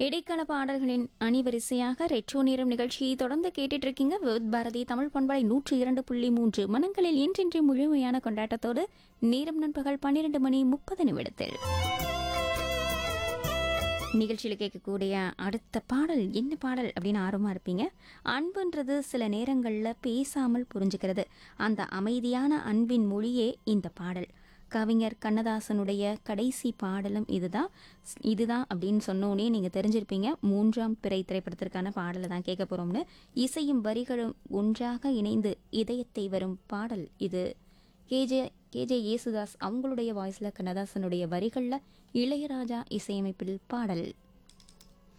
இடைக்கால பாடல்களின் அணிவரிசையாக ரெட்ரோ நேரம் நிகழ்ச்சியை தொடர்ந்து கேட்டுட்டு இருக்கீங்க வித் பாரதி தமிழ் பண்பலை நூற்றி இரண்டு புள்ளி மூன்று மனங்களில் இன்றின்றி முழுமையான கொண்டாட்டத்தோடு நேரம் நண்பகல் பன்னிரண்டு மணி முப்பது நிமிடத்தில் நிகழ்ச்சியில் கேட்கக்கூடிய அடுத்த பாடல் என்ன பாடல் அப்படின்னு ஆர்வமாக இருப்பீங்க அன்புன்றது சில நேரங்களில் பேசாமல் புரிஞ்சுக்கிறது அந்த அமைதியான அன்பின் மொழியே இந்த பாடல் கவிஞர் கண்ணதாசனுடைய கடைசி பாடலும் இதுதான் இதுதான் அப்படின்னு சொன்னோன்னே நீங்கள் தெரிஞ்சிருப்பீங்க மூன்றாம் பிறை திரைப்படத்திற்கான பாடலை தான் கேட்க போகிறோம்னு இசையும் வரிகளும் ஒன்றாக இணைந்து இதயத்தை வரும் பாடல் இது கேஜே கேஜே யேசுதாஸ் அவங்களுடைய வாய்ஸில் கண்ணதாசனுடைய வரிகளில் இளையராஜா இசையமைப்பில் பாடல்